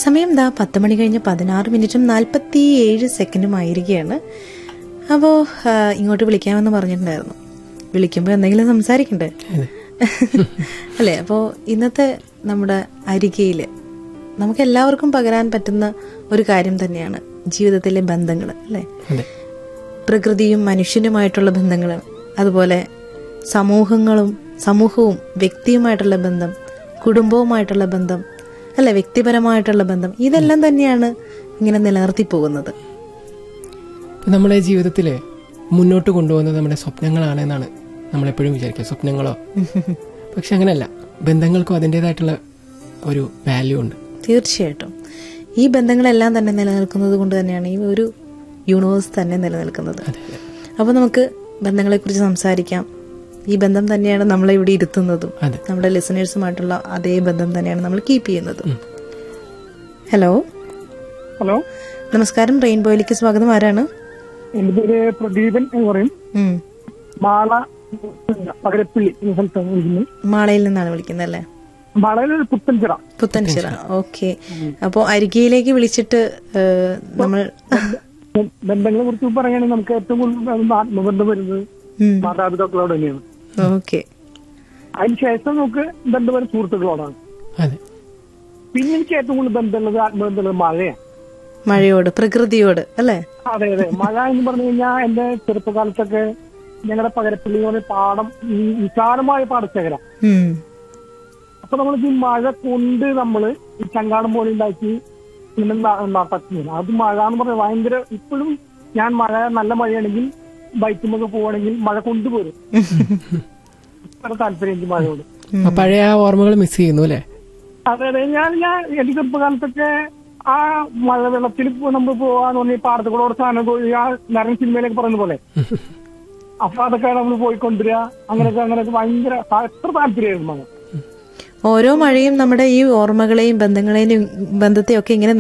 സമയം ദാ പത്ത് മണി കഴിഞ്ഞ് പതിനാറ് മിനിറ്റും നാൽപ്പത്തി ഏഴ് സെക്കൻഡും ആയിരിക്കുകയാണ് അപ്പോൾ ഇങ്ങോട്ട് വിളിക്കാമെന്ന് പറഞ്ഞിട്ടുണ്ടായിരുന്നു വിളിക്കുമ്പോൾ എന്തെങ്കിലും സംസാരിക്കണ്ടേ അല്ലേ അപ്പോൾ ഇന്നത്തെ നമ്മുടെ അരികയിൽ നമുക്ക് എല്ലാവർക്കും പകരാൻ പറ്റുന്ന ഒരു കാര്യം തന്നെയാണ് ജീവിതത്തിലെ ബന്ധങ്ങൾ അല്ലേ അതെ പ്രകൃതിയും മനുഷ്യനുമായിട്ടുള്ള ബന്ധങ്ങൾ അതുപോലെ സമൂഹങ്ങളും സമൂഹവും വ്യക്തിയുമായിട്ടുള്ള ബന്ധം കുടുംബവുമായിട്ടുള്ള ബന്ധം അല്ല വ്യക്തിപരമായിട്ടുള്ള ബന്ധം ഇതെല്ലാം തന്നെയാണ് ഇങ്ങനെ നിലനിർത്തി പോകുന്നത് ഇപ്പൊ നമ്മുടെ ജീവിതത്തിൽ മുന്നോട്ട് കൊണ്ടുപോകുന്നത് നമ്മുടെ സ്വപ്നങ്ങളാണെന്നാണ് നമ്മളെപ്പോഴും വിചാരിക്കുക സ്വപ്നങ്ങളോ പക്ഷെ അങ്ങനെയല്ല ബന്ധങ്ങൾക്കും അതിൻ്റെതായിട്ടുള്ള ഒരു വാല്യൂ ഉണ്ട് തീർച്ചയായിട്ടും ഈ ബന്ധങ്ങളെല്ലാം തന്നെ നിലനിൽക്കുന്നത് കൊണ്ട് തന്നെയാണ് ഈ ഒരു യൂണിവേഴ്സ് തന്നെ നിലനിൽക്കുന്നത് അതെ അതെ അപ്പോൾ നമുക്ക് ബന്ധങ്ങളെക്കുറിച്ച് സംസാരിക്കാം ഈ ബന്ധം തന്നെയാണ് നമ്മളെ ഇവിടെ ഇരുത്തുന്നതും അതെ നമ്മുടെ ലിസണേഴ്സുമായിട്ടുള്ള അതേ ബന്ധം തന്നെയാണ് നമ്മൾ കീപ്പ് ചെയ്യുന്നത് ഹലോ ഹലോ നമസ്കാരം റെയിൻബോയിലേക്ക് സ്വാഗതം ആരാണ് എന്റെ പേര് പ്രദീപൻ എന്ന് പറയും ഉം. മാള പകരപ്പള്ളി എന്ന സ്ഥലത്താണ് വിളിക്കുന്നത് മാളയിൽ നിന്നാണ് വിളിക്കുന്നത് അല്ലേ മാളയിലൊരു പുത്തൻചിറ പുത്തൻചിറ ഓക്കെ അപ്പോ അരികയിലേക്ക് വിളിച്ചിട്ട് ഏഹ്, നമ്മൾ ബന്ധങ്ങളെ കുറിച്ച് പറയുകയാണെങ്കിൽ നമുക്ക് ഏറ്റവും കൂടുതൽ ആത്മബന്ധം വരുന്നത് ഉം. മാതാപിതാക്കളോട് തന്നെയാണ് ഓക്കെ അതിനുശേഷം നമുക്ക് ബന്ധം വരുന്നത് സുഹൃത്തുക്കളോടാണ് അതെ പിന്നെ എനിക്ക് ഏറ്റവും കൂടുതൽ ബന്ധമുള്ളത് ആത്മബന്ധമുള്ളത് മഴയാണ് മഴയോട് പ്രകൃതിയോട് അല്ലേ അതെ അതെ മഴ എന്ന് പറഞ്ഞു കഴിഞ്ഞാൽ എന്റെ ചെറുപ്പകാലത്തൊക്കെ ഞങ്ങളുടെ പകരപ്പള്ളി എന്ന് പറഞ്ഞ പാടം ഈ വിശാലമായ പാടശേഖര ഉം. അപ്പൊ നമ്മൾ ഈ മഴ കൊണ്ട് നമ്മള് ഈ ചങ്കാടം പോലെ ഉണ്ടാക്കി ഇങ്ങനെ നട്ടക്കുന്നത് അത് മഴ എന്ന് പറഞ്ഞാൽ ഭയങ്കര ഇപ്പോഴും ഞാൻ മഴ നല്ല മഴയാണെങ്കിൽ ബൈക്കുമൊക്കെ പോവാണെങ്കിൽ മഴ കൊണ്ടുപോരും അത്ര താല്പര്യം എനിക്ക് മഴയോട് അപ്പൊ പഴയ ആ ഓർമ്മകൾ മിസ് ചെയ്യുന്നു അല്ലേ അതെ അതെ ഞാൻ ഞാൻ എന്റെ ചെറുപ്പകാലത്തൊക്കെ ആ മഴ വെള്ളത്തിൽ നമ്മൾ പോവാന്ന് പറഞ്ഞ പാടത്ത് കൂടെ ഒരു സാധനം പോയി ആ നരൻ സിനിമയിലൊക്കെ പറയുന്ന പോലെ അപ്പൊ അതൊക്കെ നമ്മൾ പോയിക്കൊണ്ടിരിക അങ്ങനെയൊക്കെ അങ്ങനെയൊക്കെ ഭയങ്കര എത്ര താല്പര്യമായിരുന്നു മഴ ഓരോ മഴയും നമ്മുടെ ഈ ഓർമ്മകളെയും ബന്ധങ്ങളെയും ബന്ധത്തെയൊക്കെ ഇങ്ങനെ